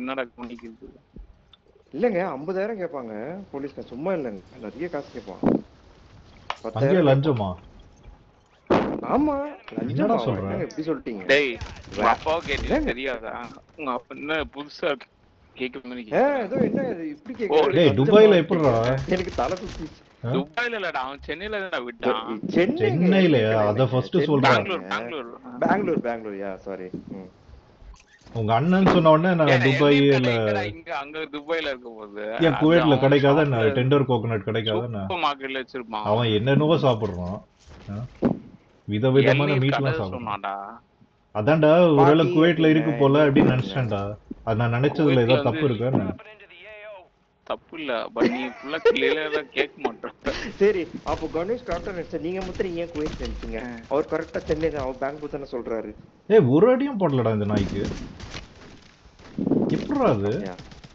என்னடா பண்ணிக்கிறது இல்லைங்க ஐம்பதாயிரம் கேட்பாங்க போலீஸ்ல சும்மா இல்லைங்க நிறைய காசு கேட்பான் அங்கேயே பத்தாயிரம் லஞ்சமா ஆமா என்னடா லஞ்சமா சொல்ற? என்னங்க இப்படி சொல்லிட்டீங்க டேய் உங்க வே- அப்பாவை கேட்டீங்க ஏங்க? தெரியாதா உங்க அப்பா என்ன புதுசா கேட்க மாதிரி ஏ கேக்குறான். ஏதோ என்ன இது இப்படி ஓ, கேக்குறாரு? டேய், லஞ்சமா துபாய்ல கேக்குறாரு. எப்படிடா? எனக்கு தலை சுத்தி ஆ? துபாய்ல இல்லடா அவன் சென்னையில தான் விட்டான் சென்னை சென்னையிலயா? அத first சொல்றா. பெங்களூர் பெங்களூர் பெங்களூர் பெங்களூர் யா சாரி உங்க அண்ணன் சொன்ன உடனே நான் துபாய் இல்ல இங்க அங்க துபாய்ல இருக்க போது ஏன் குவைட்ல கிடைக்காத என்ன டெண்டர் கோகனட் கிடைக்காத என்ன சூப்பர் மார்க்கெட்ல வச்சிருப்பான் அவன் என்னென்னவோ சாப்பிடுறான் ஆ? விதவிதமான இளநீர் மீட்லாம் கடை சாப்பிடுறான் சொன்னான்டா அதான்டா ஒருவேளை பாட்டி, குவைட்ல இருக்கு போல என்ன அப்படின்னு சொல்றீங்க? நினைச்சிட்டேன்டா அது நான் நினைச்சதுல ஏதோ குவைட்ல தப்பு வந்து- இருக்கா என்ன தப்பு இல்ல பட் நீ ஃபுல்லா கிளியரா கேட்க மாட்டேன் சரி அப்போ கணேஷ் டாக்டர் நினைச்சா நீங்க மட்டும் ஏன் குவைட் நினைச்சீங்க அவர் கரெக்டா சென்னை தான் அவர் பெங்களூர் தானே சொல்றாரு ஏய் ஒரு அடியும் போடலடா இந்த நாய்க்கு எப்படிடா அது யா.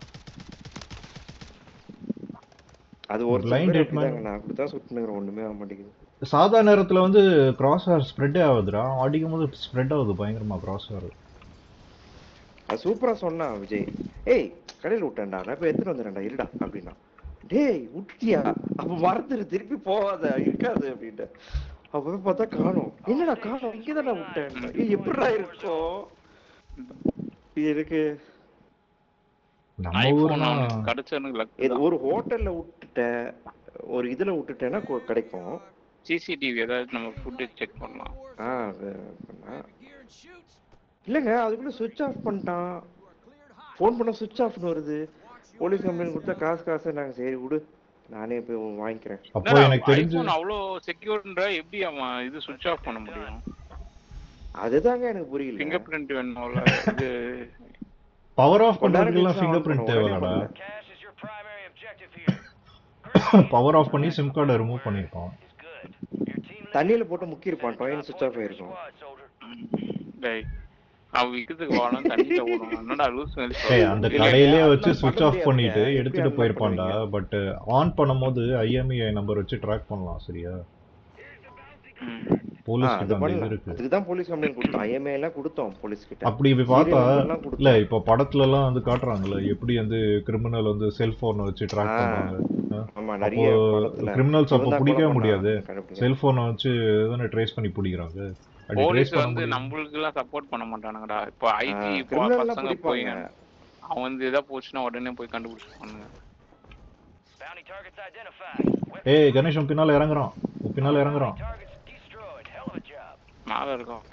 அது ஒரு Blind blind hit man. நான் அப்படிதான் சுட்டுனுங்கிறேன் ஒண்ணுமே ஆக மாட்டேங்குது சாதா நேரத்துல வந்து கிராஸ் ஹேர் ஸ்ப்ரெட் ஆகுதுடா அடிக்கும் போது ஸ்ப்ரெட் ஆகுது பயங்கரமா கிராஸ் ஹேர் அது சூப்பரா சொன்னான் விஜய் ஏய் கடையில விட்டேன்டா நான் இப்ப எடுத்துட்டு வந்துடுறேன்டா இருடா அப்படின்னா டேய் விட்டியா அப்ப மறந்துரு திருப்பி போகாத இருக்காது அப்படின்ட்டு அப்ப போய் பார்த்தா காணோம் என்னடா காணோம் இங்கதானே விட்டேன் ஏய் எப்படிடா இருக்கும் இது எனக்கு நம்ம ஐபோன் ஊர்னா கிடைச்சனுக்கு லக் இது ஒரு ஹோட்டல்ல விட்டுட்டேன் ஒரு இதுல விட்டுட்டேன்னா கொ- கிடைக்கும் சிசிடிவி ஏதாவது நம்ம ஃபுட்டு செக் பண்ணலாம் ஆ அது பண்ணா. இல்லைங்க அதுக்குள்ள சுவிட்ச் ஆஃப் பண்ணிட்டான் ஃபோன் பண்ண சுவிட்ச் ஆஃப்னு வருது போலீஸ் கம்ப்ளைண்ட் கொடுத்தா காசு காசு நாங்க சரி விடு நானே போய் வாங்கிக்கிறேன் அப்போ எனக்கு தெரிஞ்சு ஐபோன் அவ்வளோ செக்யூர்ன்ற எப்படி அவன் இது சுவிட்ச் ஆஃப் பண்ண முடியும் அதுதாங்க எனக்கு புரியல ஃபிங்கர் பிரிண்ட் வேணும்ல இது பவர் ஆஃப் கொஞ்ச நேரம் பண்றதுக்குலாம் கழிச்சு ஃபிங்கர் on பிரிண்ட் பண்ணுவோம். உடனே தேவைடா பண்ணல. Cash is your primary objective here. Power off பண்ணி சிம் கார்டை ரிமூவ் பண்ணிருக்கோம் Is good. Your team தண்ணியில போட்டு முக்கியிருப்பான் டொயின் சுவிட்ச் ஆஃப் ஆயிருக்கும் squad, soldier. டேய் அவன் விக்கிறதுக்கு வாழணும் தண்ணியில ஓடணும் என்னடா லூஸ் மாதிரி ஏய் அந்த சொல்ற? கடையிலே அதெல்லாம் வச்சு பண்ண சுவிட்ச் ஆஃப் முடியாதுங்க. பண்ணிட்டு எப்படி எடுத்துட்டு அதெல்லாம் போயிருப்பான்டா பண்ணுவீங்க? பட் ஆன் பண்ணும்போது ஐஎம்இஐ நம்பர் வச்சு ட்ராக் பண்ணலாம் சரியா ம். ஆ, போலீஸ் அது கிட்ட அந்த இது பண்ணலாம் இருக்கு அதுக்கு தான் போலீஸ் கம்ப்ளைண்ட் கொடுத்தோம் ஐஎம்ஏ எல்லாம் கொடுத்தோம் போலீஸ் கிட்ட அப்படி இப்படி பார்த்தா Serial number எல்லாம் இல்ல கொடுத்தோம். இப்ப படத்துல எல்லாம் வந்து காட்டுறாங்கல்ல எப்படி வந்து கிரிமினல் வந்து செல்போனை வச்சு ட்ராக் ஆ. பண்ணுவாங்க ஆமா அப்போ நிறைய படத்துல கிரிமினல்ஸ் அப்போ இவன் தான் பிடிக்கவே கொலை முடியாது பண்ணான், கண்டுபிடிக்க. செல்போனை வச்சு தானே ட்ரேஸ் பண்ணி பிடிக்கிறாங்க அப்படி போலீஸ் ட்ரேஸ் பண்ண வந்து முடியும் நம்மளுக்கு எல்லாம் சப்போர்ட் பண்ண மாட்டானுங்கடா இப்போ ஆ, ஐடி criminal எல்லாம் பசங்க போய் பிடிப்பாங்க. அவன் வந்து எதா போச்சுன்னா உடனே போய் கண்டுபிடிச்சிருப்பானுங்க Bounty targets identified. Weapons ஏய் கணேஷ் உன் பின்னால இறங்குறான் உன் பின்னால இறங்குறான் targets destroyed. Hell of a job. மேல இருக்கும்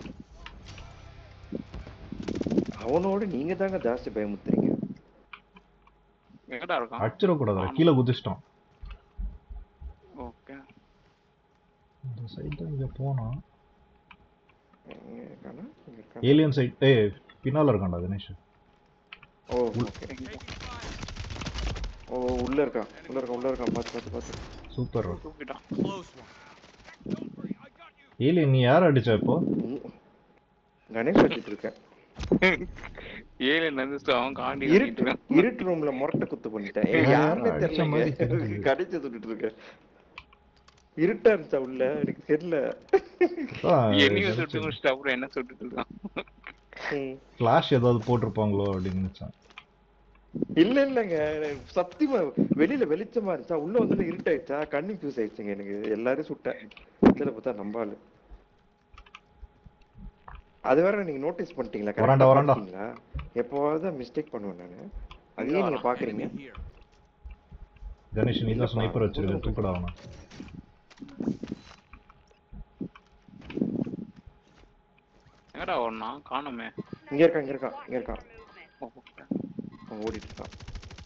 அவனோட நீங்க தாங்க ஜாஸ்தி பயமுத்துறீங்க எங்கடா இருக்கான் அடிச்சிடக்கூடாது கீழே குதிச்சிட்டான் ஓகே இந்த சைடு இங்க போனா எங்க இருக்கானா? இங்க இருக்கானா? ஏலியன் சைட் ஏய் பின்னால இருக்கான்டா கணேஷ் ஓ ஓகே ஓ உள்ள இருக்கான் உள்ள இருக்கான் உள்ள இருக்கான் பாத்து பாத்து பாத்து சூப்பர் தூக்கிட்டான் ஏலியன் நீ யார் அடிச்ச இப்போ உம். கணேஷ் வச்சுட்டு இருக்கேன் ஏழு நந்துச்சு அவன் காண்டி இருட்டு இருட்டு ரூம்ல முரட்டை குத்து பண்ணிட்டேன் ஏய், ஆ, யாருன்னே அடிச்ச மாதிரி தெரியல தெரியுது. கடைச்சு சுட்டுட்டு இருக்கேன் இருட்டா இருந்துச்சா உள்ள எனக்கு தெரியல என்னையும் சுட்டு முடிச்சுட்டு அப்புறம் என்ன சுட்டுட்டு இருக்கான் ம். ஃபிளாஷ் ஏதாவது போட்டிருப்பாங்களோ அப்படின்னு நினைச்சேன் இல்ல இல்லங்க எனக்கு சத்தியமா வெளியில வெளிச்சமா இருந்துச்சா உள்ள வந்து இருட்டாயிடுச்சா கண்ணு ஃபியூஸ் ஆயிடுச்சுங்க எனக்கு எல்லாரும் சுட்டேன் இதுல பார்த்தா நம்பாளு அது வேற நீங்க நோட்டீஸ் பண்ணிட்டீங்களா correct வராண்டா, ஆ வராண்டா. பாத்தீங்களா? எப்பவாவது மிஸ்டேக் பண்ணுவேன் நானு அதையே நீங்க பாக்குறீங்க கணேஷ் நீ தான் ஸ்னைப்பர் வச்சிருக்க தூக்கடா அவனை எங்கடா ஓடனா காணுமே இங்க இருக்கான் இங்க இருக்கான் இங்க இருக்கான் ஓகே. அவன் ஓடிட்டு இருக்கான்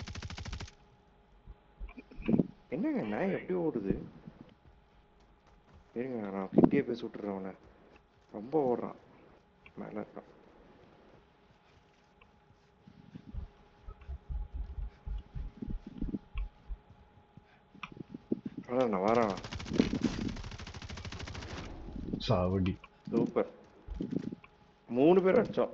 என்னங்க நாய் எப்படி ஓடுது இருங்க நான் கிட்டே போய் சுட்டுறேன் அவனை ரொம்ப ஓடுறான் மேல இருக்கான் அதான் நான் வரேன் சாவடி சூப்பர் மூணு பேர் அடிச்சோம்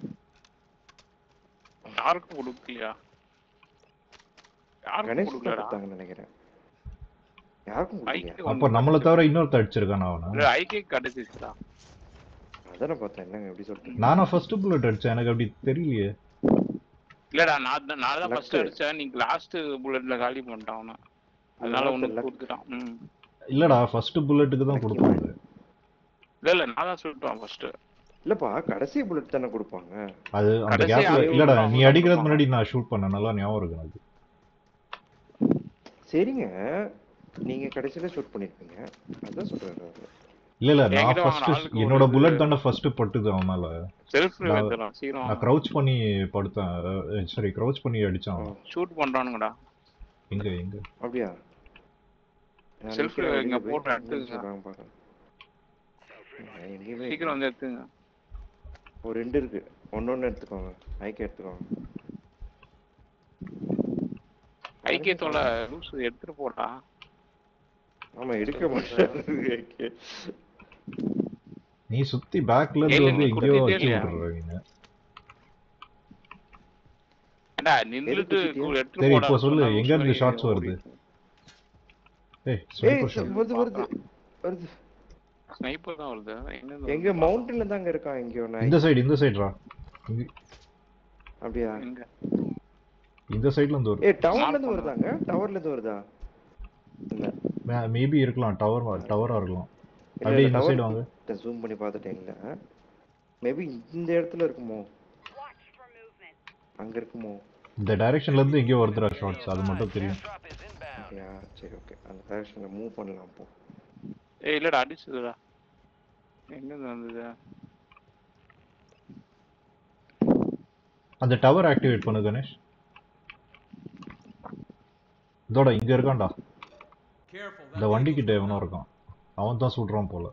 யாருக்கும் கொடுக்கலையா யாருக்கும் கணேஷ் தான் கொடுக்கலடா கொடுத்தாங்கன்னு நினைக்கிறேன் யாருக்கும் கொடுக்கலையா ஐக்கு அப்ப நம்மள தவிர இன்னொருத்த அடிச்சிருக்கான் அவனை ஐக்கே கிடைச்சிச்சுடா அதானே பார்த்தேன் என்னங்க எப்படி சொல்றீங்க நானா ஃபர்ஸ்ட் புல்லட் அடிச்சேன் எனக்கு அப்படி தெரியலையே இல்லடா நான் தான் நான் தான் ஃபர்ஸ்ட் Luck. அடிச்சேன் நீ லாஸ்ட் புல்லட்ல காலி பண்ணிட்டான் அவன அதனால Luck, உனக்கு luck. கொடுத்துட்டான் ம் இல்லடா ஃபர்ஸ்ட் புல்லட்டுக்கு தான் கொடுப்பாங்க இல்ல இல்ல நான் தான் சொல்லிட்டேன் ஃபர்ஸ்ட் இல்லப்பா கடைசி புல்லட் தானே கொடுப்பாங்க அது அந்த கடைசி கேப்ல ஆளு இல்லடா அவங்க நீ தான் அடிக்கிறதுக்கு கொடுப்பாங்க. முன்னாடி நான் ஷூட் பண்ணேன் நல்லா ஞாபகம் இருக்கு எனக்கு சரிங்க நீங்க கடைசியில ஷூட் பண்ணிருப்பீங்க அதான் சொல்றேன் நான். இல்ல இல்ல நான் என்கிட்ட வாங்க, ஃபர்ஸ்ட் ஆளுக்கு என்னோட ஒரு புல்லட் தானே ஃபர்ஸ்ட் பட்டுது அவன் மேல செல்ஃப் நான்- எடுத்துடலாம் சீக்கிரம் நான் க்ரௌச் பண்ணி படுத்தேன் சரி க்ரௌச் பண்ணி அடிச்சான் அவன். ஷூட் பண்றானுங்கடா எங்க எங்க அப்படியா நான் Self நிக்கிறேன், இங்க வெளிய போய் போட்டு என்ன எடுத்துங்க. சொல்றாங்க பாருங்க. நான் எங்கேயுமே சீக்கிரம் வந்து எடுத்துங்க ஒரு ரெண்டு இருக்கு ஒன்னொன்னு எடுத்துக்கோங்க ஐக்கிய எடுத்துக்கோங்க ஐக்கியத்தோட லூஸ் எடுத்துட்டு போடா ஆமா எடுக்க மாட்டேன் ஐக்கிய. நீ சுத்தி பேக்ல இருந்து ஏய், வந்து நீ எங்கேயோ கொடுத்துட்டே வச்சு இல்லையா? விட்டுறீங்க ஏண்டா நின்னுட்டு குத்திட்டியா? எடுத்துட்டு சரி போடா இப்போ சொல்லு சொன்னா எங்க இருந்து சொல்லி ஷார்ட்ஸ் வருது ஏய் ஏய் சூப்பர் ஷாட் வருது வருது வருது ஸ்னைப்பர் தான் வருது எங்க இருந்து எங்க வருது? மவுண்டன்ல தாங்க இருக்கான் எங்கேயோ நான் இந்த சைடு இந்த சைடுடா அப்படியா எங்க இந்த சைடுல இருந்து ஏய் டவர்ல இருந்து வருதாங்க டவர்ல இருந்து வருதா இல்ல வரும் மேபி இருக்கலாம் டவர் டவரா இருக்கலாம் இல்ல, அப்படியே இல்ல, இந்த tower சைடு வாங்க ஜூம் பண்ணி பார்த்துட்டேங்களா மேபி இந்த இடத்துல இருக்குமோ அங்க இருக்குமோ இந்த டைரக்ஷன்ல இருந்து எங்கேயோ வருதுடா ஷார்ட்ஸ் அது மட்டும் தெரியும் Airdrop is inbound. அப்படியா சரி ஓகே அந்த டைரக்ஷன்ல மூவ் பண்ணலாம் அப்போ ஏய் இல்லடா அடிச்சதுடா எங்க இருந்து வந்தது அந்த டவர் ஆக்டிவேட் பண்ணு கணேஷ் இதோட இங்க இருக்கான்டா இந்த வண்டி கிட்ட எவனோ இருக்கான் அவன் தான் சுடுறான் போல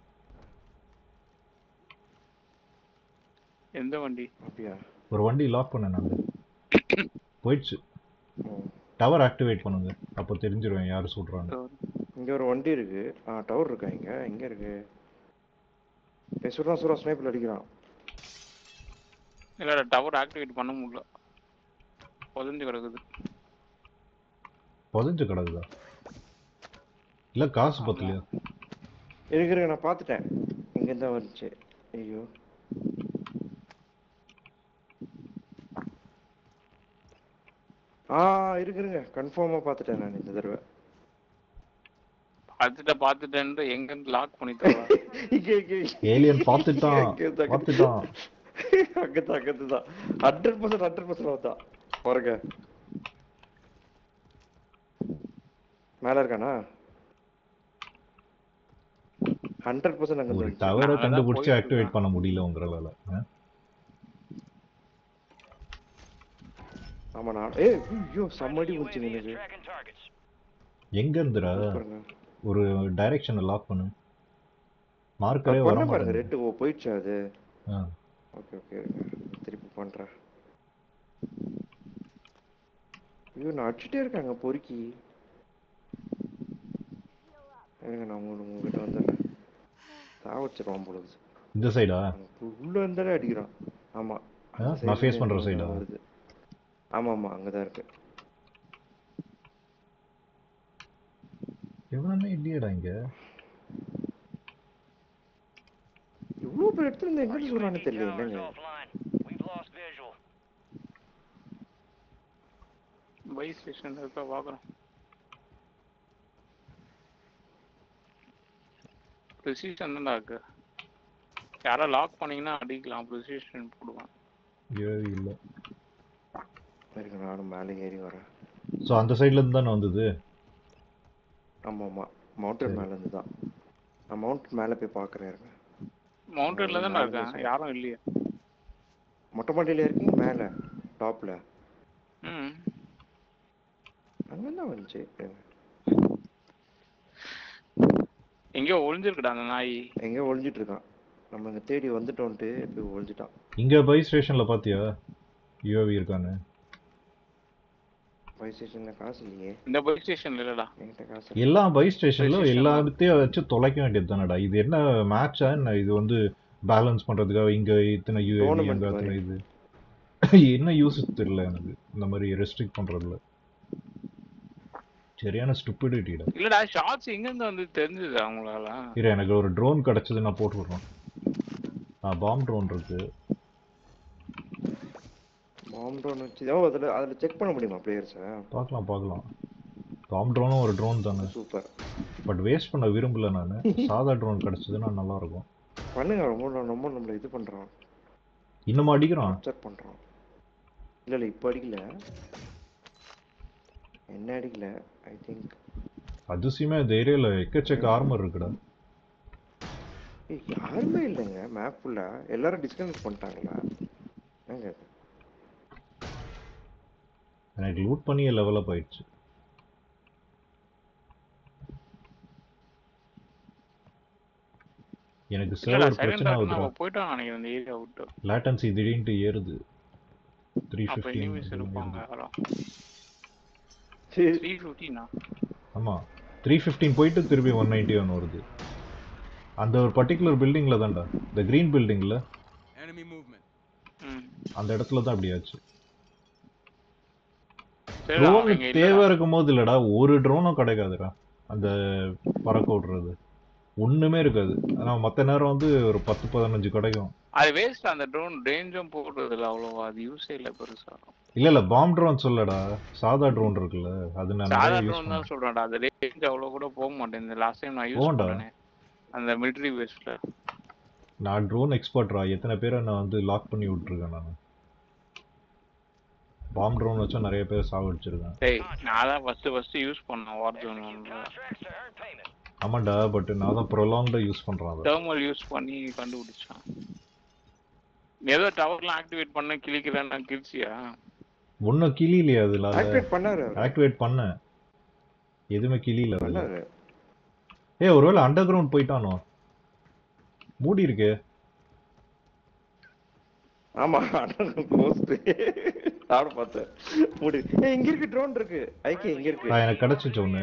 எந்த வண்டி அப்படியா ஒரு வண்டி லாக் பண்ண நாங்க போயிடுச்சு ஓ. டவர் ஆக்டிவேட் பண்ணுங்க அப்போ தெரிஞ்சிருவேன் யாரு சுடுறான்னு இங்க ஒரு வண்டி இருக்கு ஆ டவர் இருக்கா இங்க எங்க இருக்கு ஏய் சுடுறான் சுடுறான் ஸ்னைப்பர் அடிக்கிறான் இல்லடா டவர் ஆக்டிவேட் பண்ண முடியல புதஞ்சு கிடக்குது புதஞ்சு கிடக்குதா இல்ல காசு பத்தலையா இருக்கு இருக்கு நான் பார்த்துட்டேன் இங்க இருந்தா வந்துச்சு ஐயோ ஆ இருக்கு இருங்க கன்ஃபார்மா பார்த்துட்டேன் நான் இந்த தடவை பார்த்துட்ட பார்த்துட்டேன்ட்டு எங்க இருந்து லாக் பண்ணி தருவா இங்க இங்க ஏலியன் பார்த்துட்டான் இங்க இருந்தா, இங்க பார்த்துட்டான் அங்கதான் அங்கதான் ஹண்ட்ரட் பர்சன்ட் ஹண்ட்ரட் பர்சன்ட் வந்தான் பாருங்க மேல இருக்கானா ஹண்ட்ரட் பர்சன்ட் அங்க ஒரு வந்துருச்சு. டவரை நான் அதான் கண்டுபிடிச்சு போயிட்டு ஆக்டிவேட் இருக்கேன். பண்ண முடியல உங்களால ஆ? ஆமா நான் ஏய் ஐயோ செம்மடி UAV முடிச்சு is எனக்கு tracking targets. எங்க இருந்துடா பாருங்க ஒரு டைரக்ஷனை லாக் பண்ணு மார்க்கரே அது வர பண்ண பாருங்க மாட்டேங்குது ரெட்டு ஓ போயிடுச்சு அது ஆ. ஓகே ஓகே திருப்பி பண்றேன் ஐயோ நான் அடிச்சுட்டே இருக்காங்க பொறுக்கி இருங்க நான் உங்களுக்கு உங்ககிட்ட வந்துடுறேன் சாவச்சிருவான் பொழுது இந்த சைடா உள்ள இருந்தாலே அடிக்கிறான் ஆமா ஆ, அந்த நான் side face ல பண்ற இருந்து side ஆ? வருது ஆமா ஆமா அங்கதான் இருக்கு எவனுமே இல்லையடா இங்க இவ்வளவு பேர் இடத்துல இருந்து எங்க Our சொல்றான்னு UAV தெரியல tower is என்னங்க offline. We've lost visual. பை ஸ்டேஷன் இருக்கா பாக்குறோம் ப்ரிசிஷன் தான்டா இருக்கு யாரா லாக் பண்ணீங்கன்னா அடிக்கலாம் ப்ரிசிஷன் போடுவான் ஏவி இல்ல இருங்க நானும் மேலே ஏறி வரேன் ஸோ அந்த சைடுல இருந்து தானே வந்தது ஆமா ஆமா மவுண்டன் மேல இருந்து தான் நான் மவுண்டன் மேல போய் பாக்குறேன் இருங்க மவுண்டன்ல தானே நாலு இருக்கேன் நிமிஷம். யாரும் இல்லையே மொட்டை மாடியில இருக்கீங்க மேல டாப்ல ம் அங்கதான் வந்துச்சு இருங்க. எங்கேயோ ஒளிஞ்சிருக்குடா அந்த நாய் எங்கேயோ ஒளிஞ்சிட்டு இருக்கான் நம்ம இங்க தேடி வந்துட்டோன்ட்டு போய் ஒளிஞ்சிட்டான் இங்க பை ஸ்டேஷன்ல பாத்தியா யூஏவி இருக்கான்னு பை ஸ்டேஷன்ல காசு இல்லையே இந்த பை ஸ்டேஷன்ல இல்லடா என்கிட்ட காசு இல்ல. எல்லா பை ஸ்டேஷன்ல station எல்லாத்தையும் வச்சு தொலைக்க வேண்டியது தானடா இது என்ன மேட்சா என்ன இது வந்து பேலன்ஸ் பண்றதுக்காக இங்க இத்தனை யூஏவி Tournament அங்க அத்தனை மாதிரி. இது என்ன யூஸ் தெரியல எனக்கு இந்த மாதிரி ரெஸ்ட்ரிக்ட் பண்றதுல சரியான ஸ்டூபிடிட்டிடா இல்லடா ஷார்ட்ஸ் எங்க இருந்து வந்து தெரிஞ்சது அவங்களால இரு எனக்கு ஒரு ட்ரோன் கிடைச்சது நான் போட்டு விடுறேன் ஆ பாம் ட்ரோன் இருக்கு பாம் ட்ரோன் வச்சு ஓ அதில் அதில் செக் பண்ண முடியுமா பிளேயர்ஸை பார்க்கலாம் பார்க்கலாம் பாம் ட்ரோனும் ஒரு ட்ரோன் தானே சூப்பர் பட் வேஸ்ட் பண்ண விரும்பல நான் சாதா ட்ரோன் கிடச்சதுன்னா நல்லா இருக்கும் பண்ணுங்க ரொம்ப ரொம்ப நம்மள இது பண்றான் இன்னுமா அடிக்கிறான் அப்செட் பண்றான் இல்ல இல்ல இப்ப அடிக்கல என்ன அடிக்கல ஐ திங்க் அதிசயமா இந்த ஏரியால எக்கச்சக்க ஆர்மர் இருக்குடா யாருமே இல்லைங்க மேப் ஃபுல்லா எல்லாரும் டிஸ்கனெக்ட் பண்ணிட்டாங்களா ஏங்க இது? எனக்கு லூட் பண்ணியே லெவல் அப் ஆயிடுச்சு எனக்கு இல்லடா சர்வர் சைலண்ட் பிரச்சனை ஆகுதுன்னா ஆகுதுடா அவன் போயிட்டான் நினைக்கிறேன் இந்த ஏரியா விட்டு லேட்டன்சி திடீர்னு ஏறுது த்ரீ அப்ப எனிமீஸ் இருப்பாங்க ஃபிஃப்டீன் யாரும் சரி த்ரீ ஃபிஃப்டினா ஆமா த்ரீ ஃபிஃப்டீன் போயிட்டு திருப்பி ஒன் நைன்டி ஒன் வருது அந்த ஒரு பர்டிகுலர் பில்டிங்ல தான்டா இந்த கிரீன் பில்டிங்ல Enemy movement. ம் அந்த இடத்துல தான் அப்படி ஆச்சு சரிடா ட்ரோன் இங்க தேவை இல்லடா. இருக்கும் போது இல்லடா ஒரு ட்ரோனும் கிடைக்காதுடா அந்த பறக்க விடுறது ஒண்ணுமே இருக்காது ஆனா மத்த நேரம் வந்து ஒரு பத்து பதினஞ்சு கிடைக்கும் அது வேஸ்ட் அந்த ட்ரோன் ரேஞ்சும் போடுறது இல்ல அவ்வளவா அது யூஸே இல்ல பெருசா இல்ல இல்ல பாம் ட்ரோன் சொல்லடா சாதா ட்ரோன் இருக்குல்ல அது நான் சாதா நிறைய யூஸ் ட்ரோன் பண்ணேன் தான் சொல்றேன்டா அது ரேஞ்ச் அவ்வளவு கூட போக மாட்டேங்குது லாஸ்ட் டைம் நான் யூஸ் போகண்டா. பண்ணேன் அந்த மிலிட்டரி பேஸ்ல நான் ட்ரோன் எக்ஸ்பர்ட்ரா எத்தனை பேரை நான் வந்து லாக் பண்ணி விட்டுருக்கேன் நான் பாம் ட்ரோன் வச்சா நிறைய பேர் சாவடிச்சிருக்கேன் டேய் நான் தான் ஃபர்ஸ்ட் ஃபர்ஸ்ட் யூஸ் பண்ணேன் war zone Contracts to earn payment. ஆமாண்டா பட் நான் தான் ப்ரொலாங்டா யூஸ் பண்றேன் அதை தெர்மல் யூஸ் பண்ணி கண்டுபிடிச்சான் ஏதோ டவர்லாம் ஆக்டிவேட் பண்ண கிளிக்கிறேன்னா கிழிச்சியா ஒன்னும் கிளியிலையா அதுல அதை ஆக்டிவேட் பண்ணாரு அவரு. ஆக்டிவேட் பண்ணேன் எதுவுமே கிளியில அதுல பண்ணாரு ஏய் ஒருவேளை அண்டர் கிரவுண்ட் போயிட்டானோ மூடி இருக்கு ஆமா போஸ்ட் சாப்பிட பார்த்தேன் மூடி ஏய் இங்க இருக்கு ட்ரோன் இருக்கு ஐக்கே இங்க இருக்கு நான் எனக்கு கிடைச்சிச்சு ஒண்ணு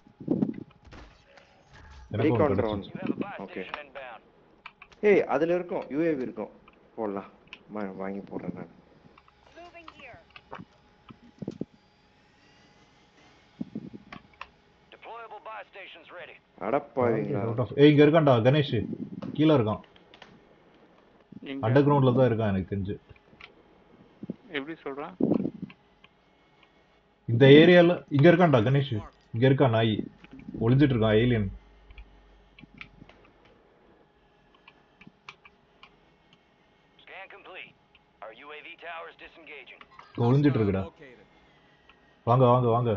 எனக்கு Recon ஒன்று drone. கிடைச்சிச்சு You have a buy Okay. station inbound. ஏய் அதுல இருக்கும் யூஏவி இருக்கும் போடலாம் வா- வாங்கி போடுறேன் நான் Moving here. Deployable buy stations ready. அடப்பாவீங்களா Out of- ஏய் இங்க இருக்கான்டா கணேஷ் கீழ இருக்கான் எங்க? அண்டர் கிரவுண்ட்ல தான் இருக்கான் எனக்கு தெரிஞ்சு எப்படி சொல்றான் இந்த ஏரியால இங்க இருக்கான்டா கணேஷ் இங்க இருக்கான் நாய் ஒளிஞ்சிட்டு இருக்கான் alien Scan complete. Our UAV tower is disengaging. ஒளிஞ்சிட்டு இருக்குடா Located. வாங்க வாங்க வாங்க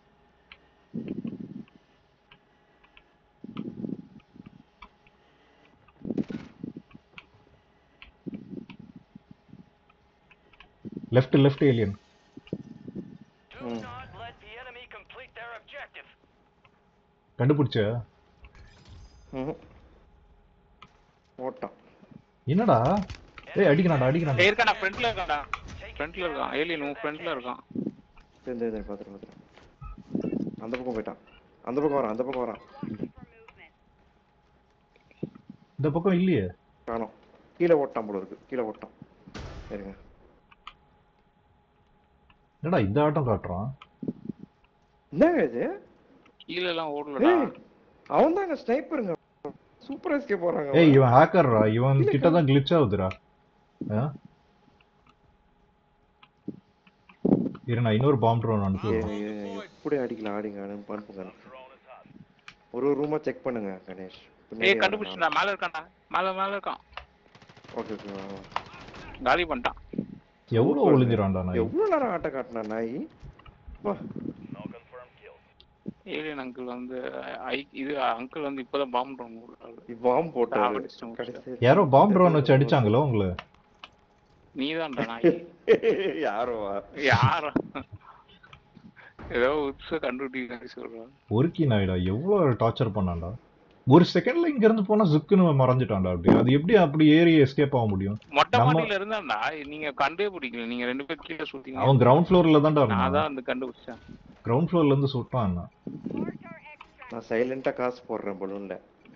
left left alien Do Hmm. not let the enemy complete their objective. கண்டுபிடிச்ச ம்ஹும். போட்டான் என்னடா ஏய் அடிக்கிறான்டா ஏய் அடிக்கிறான்டா இருக்காடா ஃப்ரண்ட்ல இருக்கான்டா ஃப்ரண்ட்ல இருக்கான் ஏலியன் உன் ஃப்ரண்ட்ல இருக்கான் இந்த இதை பார்த்துட்டு பார்த்துட்டு அந்த பக்கம் போயிட்டான் அந்த பக்கம் வரான் அந்த பக்கம் வரான் Marking for movement. இந்த பக்கம் இல்லையே காணோம் கீழே ஓட்டான் போல இருக்கு கீழே ஓட்டான் இருங்க என்னடா இந்த ஆட்டம் காட்டுறான் என்னங்க இது கீழ எல்லாம் ஓடலடா ஏய் அவன் தாங்க ஸ்னைப்பருங்க சூப்பர் எஸ்கே போறாங்க ஏய் இவன் ஹேக்கர்ரா இவன் கிட்ட தான் கிளிச் ஆகுதுடா ஆ? இரு நான் இன்னொரு பாம்பு ட்ரோன் அனுப்பி ஏய், விடுறேன். ஏய், ஏய், எப்படி அடிக்கலாம் ஆடிங்க அனுப்பு அனுப்புங்க ஒரு ஒரு ரூமா செக் பண்ணுங்க கணேஷ் ஏய் கண்டுபிடிச்சா மேல இருக்கான்டா மேல மேல இருக்கான் ஓகே ஓகே வா, வா. காலி பண்ணிட்டான் எவ்வளவு ஒளிஞ்சிரான்டா நான் எவ்வளவு நேரம் ஆட்ட காட்டினா நாய் வா ஏலியன் அங்கிள் வந்து ஐ இது அங்கிள் வந்து இப்பதான் பாம்பு ட்ரோன் போடுறாரு பாம் போட்டாரு சாவடிச்சிட்டு முடிச்சாரு. கடைசி யாரோ பாம்பு ட்ரோன் வச்சு அடிச்சாங்களோ உங்களை நீதான்டா நாய் யாரோ வா யாரா ஏதோ உத்ஸ கண்டுபிடிக்க சொல்றான் ஒருக்கி நாயிடா எவ்வளவு டார்ச்சர் பண்ணான்டா ஒரு செகண்ட்ல இங்க இருந்து போனா ஜுக்குன்னு மறைஞ்சிட்டான்டா அப்படி அது எப்படி அப்படி ஏறி எஸ்கேப் ஆக முடியும் மொட்டை நம்ம- மாடியில இருந்தாண்டா நீங்க கண்டே பிடிக்கல நீங்க ரெண்டு பேரும் கீழே சுத்தீங்க அவன் கிரவுண்ட் ஃப்ளோர்ல தான்டா நான் இருந்தான் தான் வந்து கண்டுபிடிச்சேன் கிரவுண்ட் ஃப்ளோர்ல இருந்து சுட்டான் நான். Mortar extract. நான் சைலண்டா காசு போடுறேன் பலூன்ல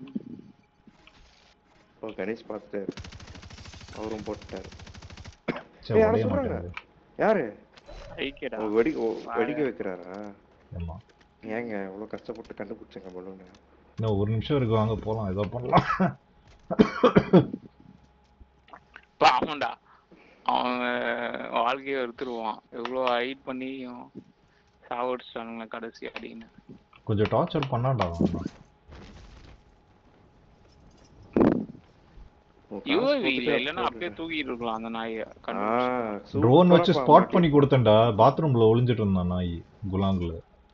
ஓ கணேஷ் பார்த்துட்டாரு அவரும் போட்டுட்டாரு சரி ஏய், யாரோ உடைய சொல்றாங்க. மாட்டாரு யாரு ஐக்கியடா ஓ, வெடி ஓ, வெடிக்க வைக்கிறாரா ஆமா ஏங்க இவ்வளவு கஷ்டப்பட்டு கண்டுபிடிச்சங்க பலூனு இன்னும் ஒரு நிமிஷம் இருக்கு வாங்க போலாம் ஏதோ பண்ணலாம் பாவம்டா அவன் வாழ்க்கையை எடுத்துருவான் எவ்வளோ ஹைட் பண்ணி சாவடிச்சிட்டானுங்களே கடைசி அப்படின்னு கொஞ்சம் டார்ச்சர் பண்ணாண்டா அவன். உன் காசு யூஏவி இல்ல கொடுத்துட்டு இல்லைன்னா அப்படியே தூக்கிட்டு இருக்கலாம் அந்த நாயை ஆ, கண்டுபிடிச்சு. ட்ரோன் வச்சு சூப்பரா ஸ்பாட் மாட்டி- பண்ணி கொடுத்தேன்டா பாத்ரூம்ல ஒளிஞ்சிட்டு இருந்தான் நாய் குலாங்ல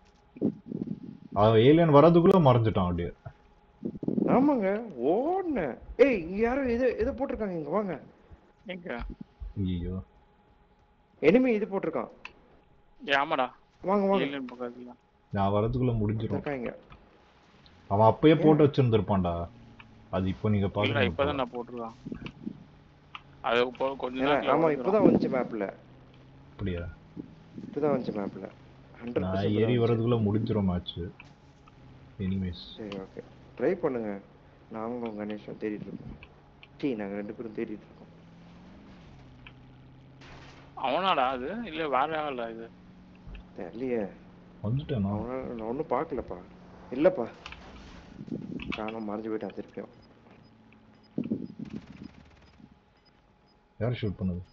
அவன் ஏலியன் வரதுக்குள்ள மறைஞ்சிட்டான் அப்படியே ஆமாங்க ஓடுனேன் ஏய் இங்க யாரும் இது இது போட்டிருக்காங்க இங்க வாங்க எங்க ஐயோ எனிமி இது போட்டிருக்கான் ஏ, ஆமாடா வாங்க வாங்க ஏலியன் பக்கத்துல நான் வரதுக்குள்ள முடிஞ்சிரும் இருக்காங்க அவன் அப்பயே போட்டு வச்சிருந்திருப்பான்டா அது இப்போ நீங்க இல்ல பாக்குறீங்க இப்பதான் நான் போட்டிருக்கான் அது இப்போ கொஞ்ச ஏன்னா, நேரத்துல ஆமா வந்துரும். இப்பதான் வந்துச்சு மேப்ல அப்படியா இப்பதான் வந்துச்சு மேப்ல ஹண்ட்ரட் நான் ஏறி வரதுக்குள்ள முடிஞ்சிரும் மேட்ச் எனிவேஸ் சரி ஓகே ட்ரை பண்ணுங்க நாங்களும் கணேஷும் தேடிட்டு இருக்கோம் டீ நாங்க ரெண்டு பேரும் தேடிட்டு இருக்கோம் அவனாடா அது இல்ல வேற ஆளா இது தெரியலையே வந்துட்டேன் நான் அவனால நான் ஒன்றும் பார்க்கலப்பா இல்லப்பா காணோம் மறைஞ்சு போயிட்டான் திருப்பியும் யார் ஷூட் பண்ணது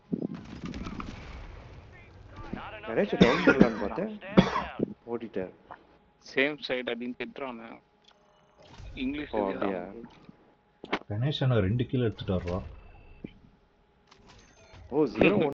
Not enough Ganesh time. Down பண்ணலான்னு பார்த்தேன் Stand down. ஓடிட்டார் சேம் சைடு அப்படின்னு திட்டுறானு இங்கிலீஷ் ஓ, அப்படியா? கணேஷ் அண்ணா ரெண்டு கீழே எடுத்துட்டு வர்றா ஓ ஜீரோ